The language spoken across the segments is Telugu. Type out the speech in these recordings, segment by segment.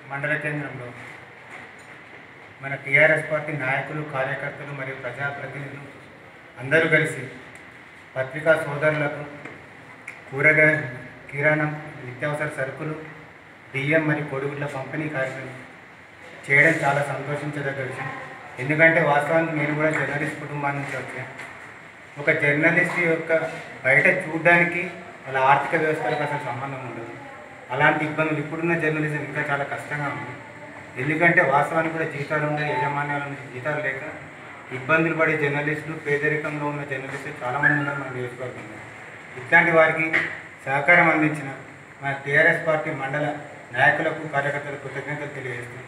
మండల కేంద్రంలో మన టీఆర్ఎస్ పార్టీ నాయకులు కార్యకర్తలు మరియు ప్రజాప్రతినిధులు అందరూ కలిసి పత్రికా సోదరులకు కూరగాయ కిరాణం నిత్యావసర సరుకులు బియ్యం మరియు కొడుగుడ్ల పంపిణీ కార్యక్రమం చేయడం చాలా సంతోషించదగ్గ విషయం ఎందుకంటే వాస్తవానికి నేను కూడా జర్నలిస్ట్ కుటుంబం నుంచి వచ్చాను ఒక జర్నలిస్ట్ యొక్క బయట చూడడానికి వాళ్ళ ఆర్థిక వ్యవస్థలకు అసలు సంబంధం ఉండదు అలాంటి ఇబ్బందులు ఇప్పుడున్న జర్నలిజం ఇంకా చాలా కష్టంగా ఉంది ఎందుకంటే వాస్తవానికి కూడా జీతాలు ఉండే యజమాన్యాల నుంచి జీతాలు లేక ఇబ్బందులు పడే జర్నలిస్టులు పేదరికంలో ఉన్న జర్నలిస్టులు చాలామంది ఉన్నారు మన నియోజకవర్గంలో ఇట్లాంటి వారికి సహకారం అందించిన మన టీఆర్ఎస్ పార్టీ మండల నాయకులకు కార్యకర్తలకు కృతజ్ఞతలు తెలియజేస్తున్నాం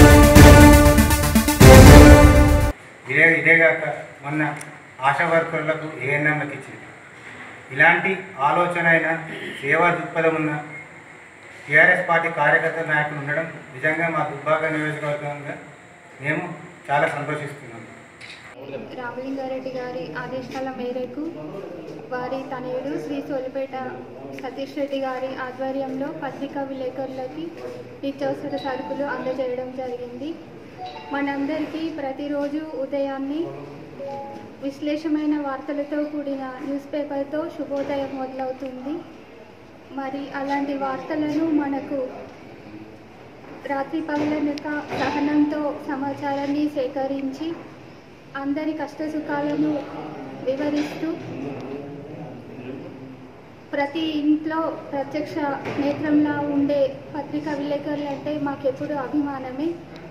ఇదే ఇదేగాక మొన్న ఆశా వర్కర్లకు ఏఎన్ఎంలకు ఇచ్చింది ఇలాంటి ఆలోచన అయిన సేవా దృక్పథం ఉన్న టీఆర్ఎస్ పార్టీ కార్యకర్త నాయకులు ఉండడం నిజంగా మా దుబ్బాక నియోజకవర్గంగా మేము చాలా సంతోషిస్తున్నాం రామలింగారెడ్డి గారి ఆదేశాల మేరకు వారి తనయుడు శ్రీ సోలిపేట సతీష్ రెడ్డి గారి ఆధ్వర్యంలో పత్రికా విలేకరులకి నిత్యావసర సరుకులు అందజేయడం జరిగింది మనందరికీ ప్రతిరోజు ఉదయాన్నే విశ్లేషమైన వార్తలతో కూడిన న్యూస్ పేపర్తో శుభోదయం మొదలవుతుంది మరి అలాంటి వార్తలను మనకు రాత్రి పగలనక సహనంతో సమాచారాన్ని సేకరించి అందరి కష్ట సుఖాలను వివరిస్తూ ప్రతి ఇంట్లో ప్రత్యక్ష నేత్రంలా ఉండే పత్రికా విలేకరులు అంటే మాకెప్పుడు అభిమానమే